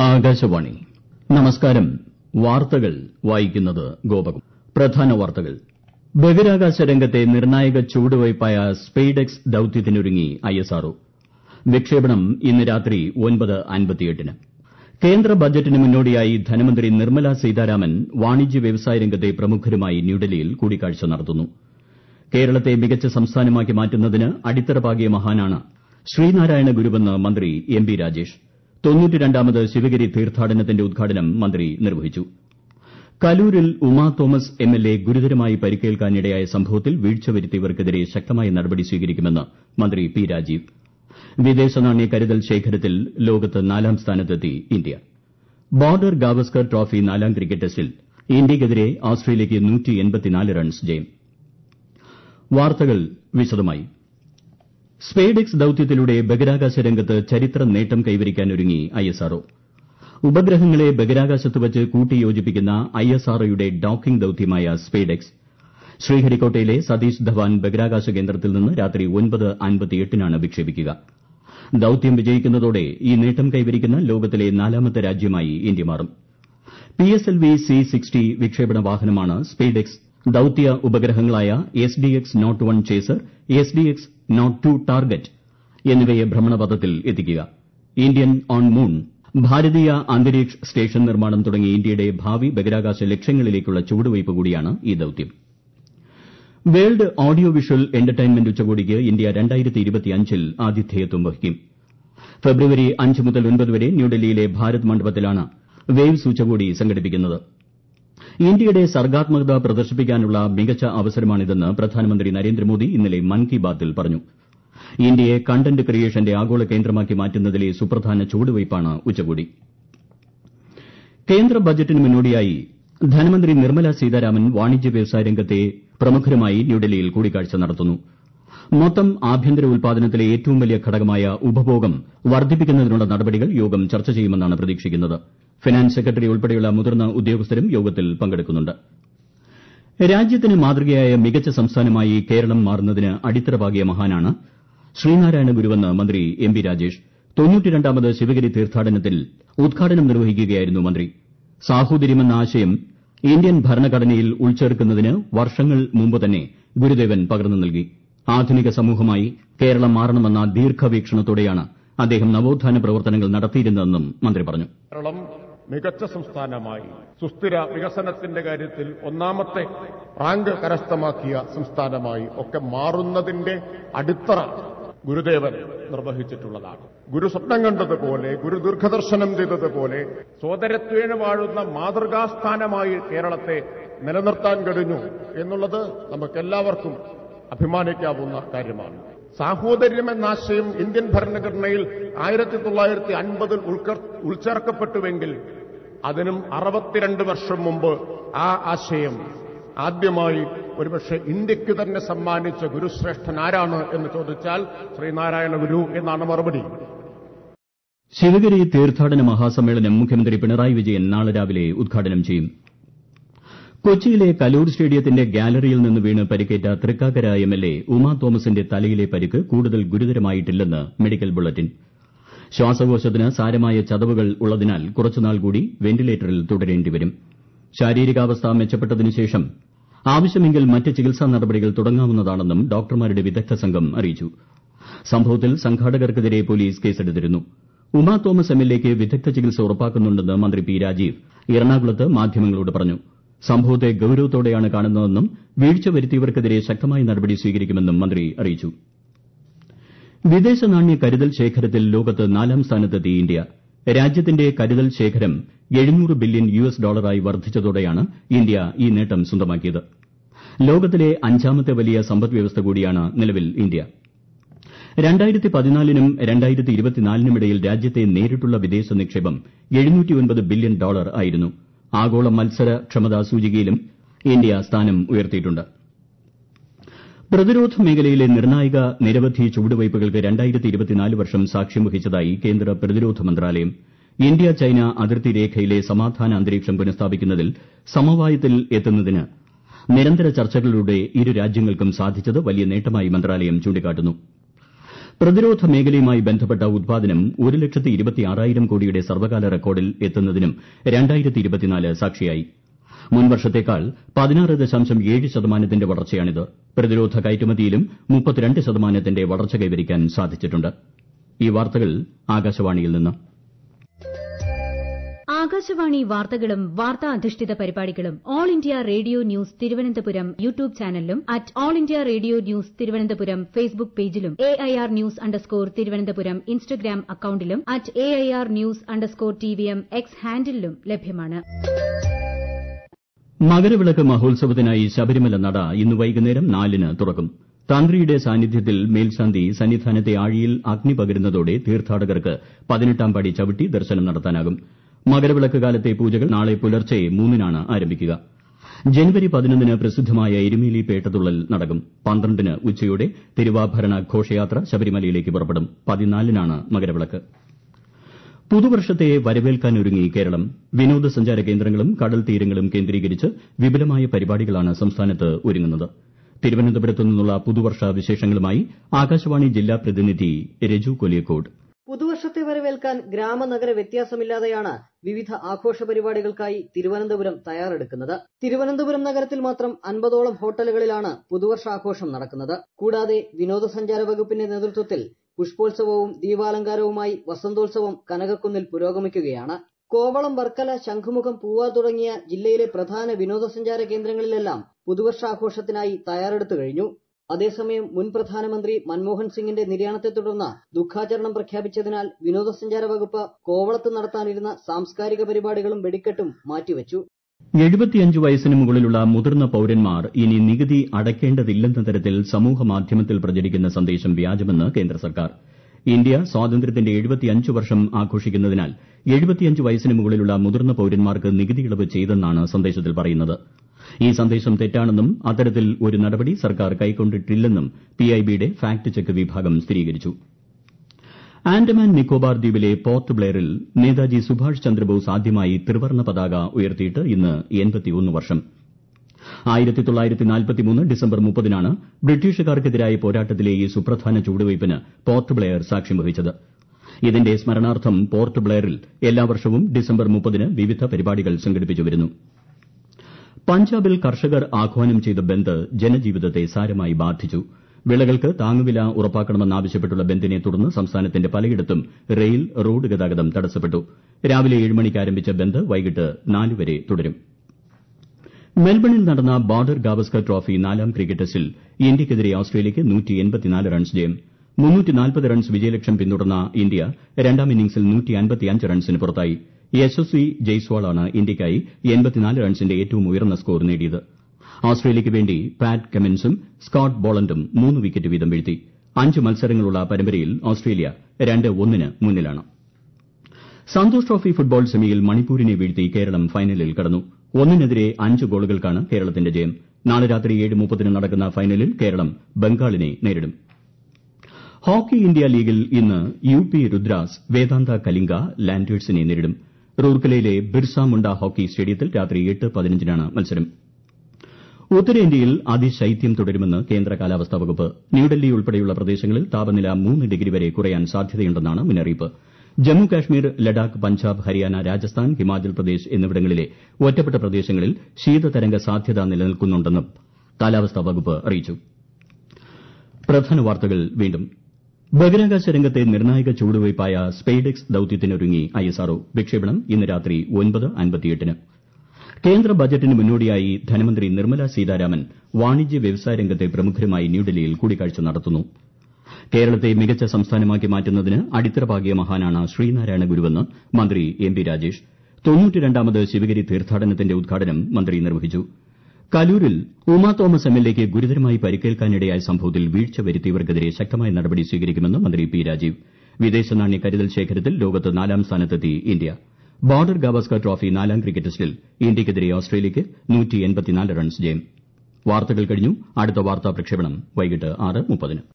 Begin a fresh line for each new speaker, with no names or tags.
ആകാശവാണി നമസ്കാരം വാർത്തകൾ വായിക്കുന്നത് ഗോപകുമാർ പ്രധാന വാർത്തകൾ ബഹിരാകാശ രംഗത്തെ നിർണായക ചുവടുവയ്പായ സ്പെയ്ഡെക്സ് ദൌത്യത്തിനൊരുങ്ങി ഐഎസ്ആർഒ വിക്ഷേപണം ഇന്ന് രാത്രി ഒൻപത് അൻപത്തിയെട്ടിന് കേന്ദ്ര ബജറ്റിന് മുന്നോടിയായി ധനമന്ത്രി നിർമ്മല സീതാരാമൻ വാണിജ്യ വ്യവസായ രംഗത്തെ പ്രമുഖരുമായി ന്യൂഡൽഹിയിൽ കൂടിക്കാഴ്ച നടത്തുന്നു കേരളത്തെ മികച്ച സംസ്ഥാനമാക്കി മാറ്റുന്നതിന് അടിത്തറ പാകിയ മഹാനാണ് ശ്രീനാരായണ ഗുരുവെന്ന് മന്ത്രി എം ബി രാജേഷ് തൊണ്ണൂറ്റിരണ്ടാമത് ശിവഗിരി തീർത്ഥാടനത്തിന്റെ ഉദ്ഘാടനം മന്ത്രി നിർവഹിച്ചു കലൂരിൽ ഉമാ തോമസ് എംഎൽഎ ഗുരുതരമായി പരിക്കേൽക്കാനിടയായ സംഭവത്തിൽ വീഴ്ച വരുത്തിയവർക്കെതിരെ ശക്തമായ നടപടി സ്വീകരിക്കുമെന്ന് മന്ത്രി പി രാജീവ് വിദേശ നാണ്യ കരുതൽ ശേഖരത്തിൽ ലോകത്ത് നാലാം സ്ഥാനത്തെത്തി ഇന്ത്യ ബോർഡർ ഗാവസ്കർ ട്രോഫി നാലാം ക്രിക്കറ്റ് ടെസ്റ്റിൽ ഇന്ത്യയ്ക്കെതിരെ ഓസ്ട്രേലിയയ്ക്ക് റൺസ് ജയം വാർത്തകൾ വിശദമായി സ്പെയ്ഡെക്സ് ദൌത്യത്തിലൂടെ ബഹിരാകാശ രംഗത്ത് ചരിത്ര നേട്ടം കൈവരിക്കാനൊരുങ്ങി ഐഎസ്ആർഒ ഉപഗ്രഹങ്ങളെ ബഹിരാകാശത്ത് വച്ച് കൂട്ടിയോജിപ്പിക്കുന്ന ഐഎസ്ആർഒയുടെ ഡോക്കിംഗ് ദൌത്യമായ സ്പെയ്ഡെക്സ് ശ്രീഹരിക്കോട്ടയിലെ സതീഷ് ധവാൻ ബഹിരാകാശ കേന്ദ്രത്തിൽ നിന്ന് രാത്രി ഒൻപത് അൻപത്തിയെട്ടിനാണ് വിക്ഷേപിക്കുക ദൌത്യം വിജയിക്കുന്നതോടെ ഈ നേട്ടം കൈവരിക്കുന്ന ലോകത്തിലെ നാലാമത്തെ രാജ്യമായി ഇന്ത്യ മാറും പിഎസ്എൽവി സി സിക്സ്റ്റി വിക്ഷേപണ വാഹനമാണ് സ്പെയ്ഡെക്സ് ദൌത്യ ഉപഗ്രഹങ്ങളായ SDX nought one chaser SDX nought two target എന്നിവയെ ഭ്രമണപഥത്തിൽ എത്തിക്കുക ഇന്ത്യൻ ഓൺ മൂൺ ഭാരതീയ അന്തരീക്ഷ സ്റ്റേഷൻ നിർമ്മാണം തുടങ്ങി ഇന്ത്യയുടെ ഭാവി ബഹിരാകാശ ലക്ഷ്യങ്ങളിലേക്കുള്ള ചുവടുവയ്പ് കൂടിയാണ് ഈ ദൌത്യം വേൾഡ് ഓഡിയോ വിഷ്വൽ എന്റർടൈൻമെന്റ് ഉച്ചകോടിക്ക് ഇന്ത്യ ൽ ആതിഥേയത്വം വഹിക്കും ഫെബ്രുവരി അഞ്ച് മുതൽ ഒൻപത് വരെ ന്യൂഡൽഹിയിലെ ഭാരത് മണ്ഡപത്തിലാണ് വേവ്സ് ഉച്ചകോടി സംഘടിപ്പിക്കുന്നത് ഇന്ത്യയുടെ സർഗ്ഗാത്മകത പ്രദർശിപ്പിക്കാനുള്ള മികച്ച അവസരമാണിതെന്ന് പ്രധാനമന്ത്രി നരേന്ദ്രമോദി ഇന്നലെ മൻ കി ബാത്തിൽ പറഞ്ഞു ഇന്ത്യയെ കണ്ടന്റ് ക്രിയേഷന്റെ ആഗോള കേന്ദ്രമാക്കി മാറ്റുന്നതിലെ സുപ്രധാന ചുവടുവയ്പാണ് ഉച്ചകോടി കേന്ദ്ര ബജറ്റിന് മുന്നോടിയായി ധനമന്ത്രി നിർമ്മല സീതാരാമൻ വാണിജ്യ വ്യവസായ രംഗത്തെ പ്രമുഖരുമായി ന്യൂഡൽഹിയിൽ കൂടിക്കാഴ്ച നടത്തുന്നു മൊത്തം ആഭ്യന്തര ഉൽപ്പാദനത്തിലെ ഏറ്റവും വലിയ ഘടകമായ ഉപഭോഗം വർദ്ധിപ്പിക്കുന്നതിനുള്ള നടപടികൾ യോഗം ചർച്ച ചെയ്യുമെന്നാണ് പ്രതീക്ഷിക്കുന്നത് ഫിനാൻസ് സെക്രട്ടറി ഉൾപ്പെടെയുള്ള മുതിർന്ന ഉദ്യോഗസ്ഥരും യോഗത്തിൽ പങ്കെടുക്കുന്നുണ്ട് രാജ്യത്തിന് മാതൃകയായ മികച്ച സംസ്ഥാനമായി കേരളം മാറുന്നതിന് അടിത്തറ പാകിയ മഹാനാണ് ശ്രീനാരായണ ഗുരുവെന്ന് മന്ത്രി എം ബി രാജേഷ് തൊണ്ണൂറ്റിരണ്ടാമത് ശിവഗിരി തീർത്ഥാടനത്തിൽ ഉദ്ഘാടനം നിർവഹിക്കുകയായിരുന്നു മന്ത്രി സാഹോദര്യമെന്ന ആശയം ഇന്ത്യൻ ഭരണഘടനയിൽ ഉൾച്ചേർക്കുന്നതിന് വർഷങ്ങൾ മുമ്പ് തന്നെ ഗുരുദേവൻ പകർന്നു നൽകി ആധുനിക സമൂഹമായി കേരളം മാറണമെന്ന ദീർഘവീക്ഷണത്തോടെയാണ് അദ്ദേഹം നവോത്ഥാന പ്രവർത്തനങ്ങൾ നടത്തിയിരുന്നതെന്നും മന്ത്രി പറഞ്ഞു
കേരളം മികച്ച സംസ്ഥാനമായി സുസ്ഥിര വികസനത്തിന്റെ കാര്യത്തിൽ ഒന്നാമത്തെ റാങ്ക് കരസ്ഥമാക്കിയ സംസ്ഥാനമായി ഒക്കെ മാറുന്നതിന്റെ അടിത്തറ ഗുരുദേവൻ നിർവഹിച്ചിട്ടുള്ളതാണ് ഗുരു സ്വപ്നം കണ്ടതുപോലെ ഗുരു ദീർഘദർശനം ചെയ്തതുപോലെ സോദരത്വേന വാഴുന്ന മാതൃകാസ്ഥാനമായി കേരളത്തെ നിലനിർത്താൻ കഴിഞ്ഞു എന്നുള്ളത് നമുക്കെല്ലാവർക്കും അഭിമാനിക്കാവുന്ന കാര്യമാണ് സാഹോദര്യം എന്ന ആശയം ഇന്ത്യൻ ഭരണഘടനയിൽ ആയിരത്തി തൊള്ളായിരത്തി അൻപതിൽ ഉൾച്ചേർക്കപ്പെട്ടുവെങ്കിൽ അതിനും അറുപത്തിരണ്ട് വർഷം മുമ്പ് ആ ആശയം ആദ്യമായി ഒരുപക്ഷെ ഇന്ത്യക്ക് തന്നെ സമ്മാനിച്ച ഗുരുശ്രേഷ്ഠൻ ആരാണ് എന്ന് ചോദിച്ചാൽ ശ്രീനാരായണ ഗുരു എന്നാണ് മറുപടി
ശിവഗിരി തീർത്ഥാടന മഹാസമ്മേളനം മുഖ്യമന്ത്രി പിണറായി വിജയൻ നാളെ രാവിലെ ഉദ്ഘാടനം ചെയ്യും കൊച്ചിയിലെ കലൂർ സ്റ്റേഡിയത്തിന്റെ ഗാലറിയിൽ നിന്ന് വീണ് പരിക്കേറ്റ തൃക്കാക്കര എംഎൽഎ ഉമാ തോമസിന്റെ തലയിലെ പരിക്ക് കൂടുതൽ ഗുരുതരമായിട്ടില്ലെന്ന് മെഡിക്കൽ ബുള്ളറ്റിൻ ശ്വാസകോശത്തിന് സാരമായ ചതവുകൾ ഉള്ളതിനാൽ കുറച്ചുനാൾ കൂടി വെന്റിലേറ്ററിൽ തുടരേണ്ടിവരും ശാരീരികാവസ്ഥ മെച്ചപ്പെട്ടതിനു ശേഷം ആവശ്യമെങ്കിൽ മറ്റ് ചികിത്സാ നടപടികൾ തുടങ്ങാവുന്നതാണെന്നും ഡോക്ടർമാരുടെ വിദഗ്ധ സംഘം അറിയിച്ചു സംഭവത്തിൽ സംഘാടകർക്കെതിരെ പോലീസ് കേസെടുത്തിരുന്നു ഉമാ തോമസ് എംഎൽഎയ്ക്ക് വിദഗ്ധ ചികിത്സ ഉറപ്പാക്കുന്നുണ്ടെന്ന് മന്ത്രി പി രാജീവ് എറണാകുളത്ത് മാധ്യമങ്ങളോട് പറഞ്ഞു സംഭവത്തെ ഗൌരവത്തോടെയാണ് കാണുന്നതെന്നും വീഴ്ച വരുത്തിയവർക്കെതിരെ ശക്തമായ നടപടി സ്വീകരിക്കുമെന്നും മന്ത്രി അറിയിച്ചു വിദേശ നാണ്യ കരുതൽ ശേഖരത്തിൽ ലോകത്ത് നാലാം സ്ഥാനത്തെത്തി ഇന്ത്യ രാജ്യത്തിന്റെ കരുതൽ ശേഖരം എഴുന്നൂറ് ബില്യൺ യുഎസ് ഡോളറായി വർദ്ധിച്ചതോടെയാണ് ഇന്ത്യ ഈ നേട്ടം സ്വന്തമാക്കിയത് ലോകത്തിലെ അഞ്ചാമത്തെ വലിയ സമ്പദ്വ്യവസ്ഥ കൂടിയാണ് നിലവിൽ ഇന്ത്യ രണ്ടായിരത്തി പതിനാലിനും രണ്ടായിരത്തി ഇരുപത്തിനാലിനും ഇടയിൽ രാജ്യത്തെ നേരിട്ടുള്ള വിദേശ നിക്ഷേപം ബില്യൺ ഡോളർ ആയിരുന്നു ആഗോള മത്സര ക്ഷമതാ സൂചികയിലും ഇന്ത്യ സ്ഥാനം ഉയർത്തിയിട്ടുണ്ട് പ്രതിരോധ മേഖലയിലെ നിർണായക നിരവധി ചുവടുവയ്പുകൾക്ക് വർഷം സാക്ഷ്യം വഹിച്ചതായി കേന്ദ്ര പ്രതിരോധ മന്ത്രാലയം ഇന്ത്യ ചൈന അതിർത്തി രേഖയിലെ സമാധാന അന്തരീക്ഷം പുനഃസ്ഥാപിക്കുന്നതിൽ സമവായത്തിൽ എത്തുന്നതിന് നിരന്തര ചർച്ചകളിലൂടെ ഇരു രാജ്യങ്ങൾക്കും സാധിച്ചത് വലിയ നേട്ടമായി മന്ത്രാലയം ചൂണ്ടിക്കാട്ടുന്നു പ്രതിരോധ മേഖലയുമായി ബന്ധപ്പെട്ട ഉത്പാദനം ഒരു ലക്ഷത്തി ഇരുപത്തിയാറായിരം കോടിയുടെ സർവ്വകാല റെക്കോർഡിൽ എത്തുന്നതിനും സാക്ഷിയായി മുൻ വർഷത്തേക്കാൾ പതിനാറ് ദശാംശം ഏഴ് ശതമാനത്തിന്റെ വളർച്ചയാണിത് പ്രതിരോധ കയറ്റുമതിയിലും മുപ്പത്തിരണ്ട് ശതമാനത്തിന്റെ വളർച്ച കൈവരിക്കാൻ സാധിച്ചിട്ടുണ്ട് ഈ വാർത്തകൾ ആകാശവാണിയിൽ നിന്ന്
ആകാശവാണി വാർത്തകളും വാർത്താ അധിഷ്ഠിത പരിപാടികളും All India Radio news Thiruvananthapuram YouTube ചാനലിലും at All India Radio news Thiruvananthapuram Facebook പേജിലും A I R news underscore Thiruvananthapuram Instagram അക്കൌണ്ടിലും at A I R news underscore T V M X ഹാൻഡിലും ലഭ്യമാണ്
മകരവിളക്ക് മഹോത്സവത്തിനായി ശബരിമല നട ഇന്ന് വൈകുന്നേരം നാലിന് തുറക്കും തന്ത്രിയുടെ സാന്നിധ്യത്തിൽ മേൽശാന്തി സന്നിധാനത്തെ ആഴിയിൽ അഗ്നി പകരുന്നതോടെ തീർത്ഥാടകർക്ക് പതിനെട്ടാം പടി ചവിട്ടി ദർശനം നടത്താനാകും മകരവിളക്ക് കാലത്തെ പൂജകൾ നാളെ പുലർച്ചെ മൂന്നിനാണ് ആരംഭിക്കുക ജനുവരി പതിനൊന്നിന് പ്രസിദ്ധമായ എരുമേലി പേട്ടതുള്ളൽ നടക്കും പന്ത്രണ്ടിന് ഉച്ചയോടെ തിരുവാഭരണ ഘോഷയാത്ര ശബരിമലയിലേക്ക് പുറപ്പെടും പതിനാലിനാണ് മകരവിളക്ക് പുതുവർഷത്തെ വരവേൽക്കാനൊരുങ്ങി കേരളം വിനോദസഞ്ചാര കേന്ദ്രങ്ങളും കടൽ തീരങ്ങളും കേന്ദ്രീകരിച്ച് വിപുലമായ പരിപാടികളാണ് സംസ്ഥാനത്ത് ഒരുങ്ങുന്നത് തിരുവനന്തപുരത്തു നിന്നുള്ള പുതുവർഷ വിശേഷങ്ങളുമായി ആകാശവാണി ജില്ലാ പ്രതിനിധി രജു കൊലിയക്കോട്
പുതുവർഷത്തെ വരവേൽക്കാൻ ഗ്രാമനഗര വ്യത്യാസമില്ലാതെയാണ് വിവിധ ആഘോഷ പരിപാടികൾക്കായി തിരുവനന്തപുരം തയ്യാറെടുക്കുന്നത് തിരുവനന്തപുരം നഗരത്തിൽ മാത്രം അൻപതോളം ഹോട്ടലുകളിലാണ് പുതുവർഷാഘോഷം നടക്കുന്നത് കൂടാതെ വിനോദസഞ്ചാര വകുപ്പിന്റെ നേതൃത്വത്തിൽ പുഷ്പോത്സവവും ദീപാലങ്കാരവുമായി വസന്തോത്സവം കനകക്കുന്നിൽ പുരോഗമിക്കുകയാണ് കോവളം വർക്കല ശംഖുമുഖം പൂവാർ തുടങ്ങിയ ജില്ലയിലെ പ്രധാന വിനോദസഞ്ചാര കേന്ദ്രങ്ങളിലെല്ലാം പുതുവർഷാഘോഷത്തിനായി തയ്യാറെടുത്തു കഴിഞ്ഞു അതേസമയം മുൻ പ്രധാനമന്ത്രി മൻമോഹൻ സിംഗിന്റെ നിര്യാണത്തെ തുടർന്ന് ദുഃഖാചരണം പ്രഖ്യാപിച്ചതിനാൽ വിനോദസഞ്ചാര വകുപ്പ് കോവളത്ത് നടത്താനിരുന്ന സാംസ്കാരിക പരിപാടികളും വെടിക്കെട്ടും മാറ്റിവച്ചു
എഴുപത്തിയഞ്ച് വയസ്സിന് മുകളിലുള്ള മുതിർന്ന പൌരന്മാർ ഇനി നികുതി അടയ്ക്കേണ്ടതില്ലെന്ന തരത്തിൽ സമൂഹമാധ്യമത്തിൽ പ്രചരിക്കുന്ന സന്ദേശം വ്യാജമെന്ന് കേന്ദ്ര സർക്കാർ ഇന്ത്യ സ്വാതന്ത്ര്യത്തിന്റെ എഴുപത്തിയഞ്ച് വർഷം ആഘോഷിക്കുന്നതിനാൽ എഴുപത്തിയഞ്ച് വയസ്സിന് മുകളിലുള്ള മുതിർന്ന പൌരന്മാർക്ക് നികുതി ഇളവ് ചെയ്തെന്നാണ് സന്ദേശത്തിൽ പറയുന്നത് ഈ സന്ദേശം തെറ്റാണെന്നും അത്തരത്തിൽ ഒരു നടപടി സർക്കാർ കൈക്കൊണ്ടിട്ടില്ലെന്നും പിഐബിയുടെ ഫാക്ട് ചെക്ക് വിഭാഗം സ്ഥിരീകരിച്ചു ആൻഡമാൻ നിക്കോബാർ ദ്വീപിലെ പോർട്ട് ബ്ലെയറിൽ നേതാജി സുഭാഷ് ചന്ദ്രബോസ് ആദ്യമായി ത്രിവർണ്ണ പതാക ഉയർത്തിയിട്ട് ഇന്ന് വർഷം ഡിസംബർ മുപ്പതിനാണ് ബ്രിട്ടീഷുകാർക്കെതിരായ പോരാട്ടത്തിലെ ഈ സുപ്രധാന ചുവടുവയ്പിന് പോർട്ട് ബ്ലെയർ സാക്ഷ്യം വഹിച്ചത് ഇതിന്റെ സ്മരണാർത്ഥം പോർട്ട് ബ്ലെയറിൽ എല്ലാ വർഷവും ഡിസംബർ മുപ്പതിന് വിവിധ പരിപാടികൾ സംഘടിപ്പിച്ചു വരുന്നു പഞ്ചാബിൽ കർഷകർ ആഹ്വാനം ചെയ്ത ബന്ദ് ജനജീവിതത്തെ സാരമായി ബാധിച്ചു വിളകൾക്ക് താങ്ങുവില ഉറപ്പാക്കണമെന്നാവശ്യപ്പെട്ടുള്ള ബന്ദിനെ തുടർന്ന് സംസ്ഥാനത്തിന്റെ പലയിടത്തും റെയിൽ റോഡ് ഗതാഗതം തടസ്സപ്പെട്ടു രാവിലെ ഏഴ് മണിക്ക് ആരംഭിച്ച ബന്ദ് വൈകിട്ട് നാല് വരെ തുടരും മെൽബണിൽ നടന്ന ബോർഡർ ഗാവസ്കർ ട്രോഫി നാലാം ക്രിക്കറ്റ് ടെസ്റ്റിൽ ഇന്ത്യയ്ക്കെതിരെ ഓസ്ട്രേലിയയ്ക്ക് റൺസ് ജയം റൺസ് വിജയലക്ഷ്യം പിന്തുടർന്ന ഇന്ത്യ രണ്ടാം ഇന്നിംഗ്സിൽ റൺസിന് പുറത്തായി യശസ്വി ജയ്സ്വാളാണ് ഇന്ത്യയ്ക്കായി റൺസിന്റെ ഏറ്റവും ഉയർന്ന സ്കോർ നേടിയത് ഓസ്ട്രേലിയയ്ക്ക് വേണ്ടി പാറ്റ് കമിൻസും സ്കോട്ട് ബോളണ്ടും മൂന്ന് വിക്കറ്റ് വീതം വീഴ്ത്തി അഞ്ച് മത്സരങ്ങളുള്ള പരമ്പരയിൽ ഓസ്ട്രേലിയ രണ്ട് ഒന്നിന് മുന്നിലാണ് സന്തോഷ് ട്രോഫി ഫുട്ബോൾ സെമിയിൽ മണിപ്പൂരിനെ വീഴ്ത്തി കേരളം ഫൈനലിൽ കടന്നു ഒന്നിനെതിരെ അഞ്ച് ഗോളുകൾക്കാണ് കേരളത്തിന്റെ ജയം നാളെ രാത്രി ഏഴ് മുപ്പതിന് നടക്കുന്ന ഫൈനലിൽ കേരളം ബംഗാളിനെ നേരിടും ഹോക്കി ഇന്ത്യ ലീഗിൽ ഇന്ന് യു പി രുദ്രാസ് വേദാന്ത കലിംഗ ലാന്റേഴ്സിനെ നേരിടും റൂർക്കലയിലെ ബിർസ മുണ്ട ഹോക്കി സ്റ്റേഡിയത്തിൽ രാത്രി എട്ട് പതിനഞ്ചിനാണ് മത്സരം ഉത്തരേന്ത്യയിൽ അതിശൈത്യം തുടരുമെന്ന് കേന്ദ്ര കാലാവസ്ഥാ വകുപ്പ് ന്യൂഡൽഹി ഉൾപ്പെടെയുള്ള പ്രദേശങ്ങളിൽ താപനില മൂന്ന് ഡിഗ്രി വരെ കുറയാൻ സാധ്യതയുണ്ടെന്നാണ് മുന്നറിയിപ്പ് ജമ്മു കാശ്മീർ ലഡാക്ക് പഞ്ചാബ് ഹരിയാന രാജസ്ഥാൻ ഹിമാചൽ പ്രദേശ് എന്നിവിടങ്ങളിലെ ഒറ്റപ്പെട്ട പ്രദേശങ്ങളിൽ ശീതതരംഗ സാധ്യത നിലനിൽക്കുന്നുണ്ടെന്നും കാലാവസ്ഥാ വകുപ്പ് അറിയിച്ചു പ്രധാന വാർത്തകൾ വീണ്ടും ബഹിരാകാശ രംഗത്തെ നിർണായക ചുവടുവയ്പായ സ്പെയ്ഡെക്സ് ദൌത്യത്തിനൊരുങ്ങി ഐഎസ്ആർഒ വിക്ഷേപണം ഇന്ന് രാത്രി ഒൻപത് അൻപത്തിയെട്ടിന് കേന്ദ്ര ബജറ്റിന് മുന്നോടിയായി ധനമന്ത്രി നിർമ്മല സീതാരാമൻ വാണിജ്യ വ്യവസായ രംഗത്തെ പ്രമുഖരുമായി ന്യൂഡൽഹിയിൽ കൂടിക്കാഴ്ച നടത്തുന്നു കേരളത്തെ മികച്ച സംസ്ഥാനമാക്കി മാറ്റുന്നതിന് അടിത്തറ പാകിയ മഹാനാണ് ശ്രീനാരായണ ഗുരുവെന്ന് മന്ത്രി എം പി രാജേഷ് തൊണ്ണൂറ്റിരണ്ടാമത് ശിവഗിരി തീർത്ഥാടനത്തിന്റെ ഉദ്ഘാടനം മന്ത്രി നിർവഹിച്ചു കലൂരിൽ ഉമാ തോമസ് എംഎൽഎയ്ക്ക് ഗുരുതരമായി പരിക്കേൽക്കാനിടയായ സംഭവത്തിൽ വീഴ്ച വരുത്തിയവർക്കെതിരെ ശക്തമായ നടപടി സ്വീകരിക്കുമെന്ന് മന്ത്രി പി രാജീവ് വിദേശ നാണ്യ കരുതൽ ശേഖരത്തിൽ ലോകത്ത് നാലാം സ്ഥാനത്തെത്തി ഇന്ത്യ ബോർഡർ ഗാവസ്കർ ട്രോഫി നാലാം ക്രിക്കറ്റ് ടെസ്റ്റിൽ ഇന്ത്യയ്ക്കെതിരെ ഓസ്ട്രേലിയയ്ക്ക് റൺസ് ജയം വാർത്തകൾ കഴിഞ്ഞു അടുത്ത വാർത്താ പ്രക്ഷേപണം വൈകിട്ട് ആറ് മുപ്പതിന്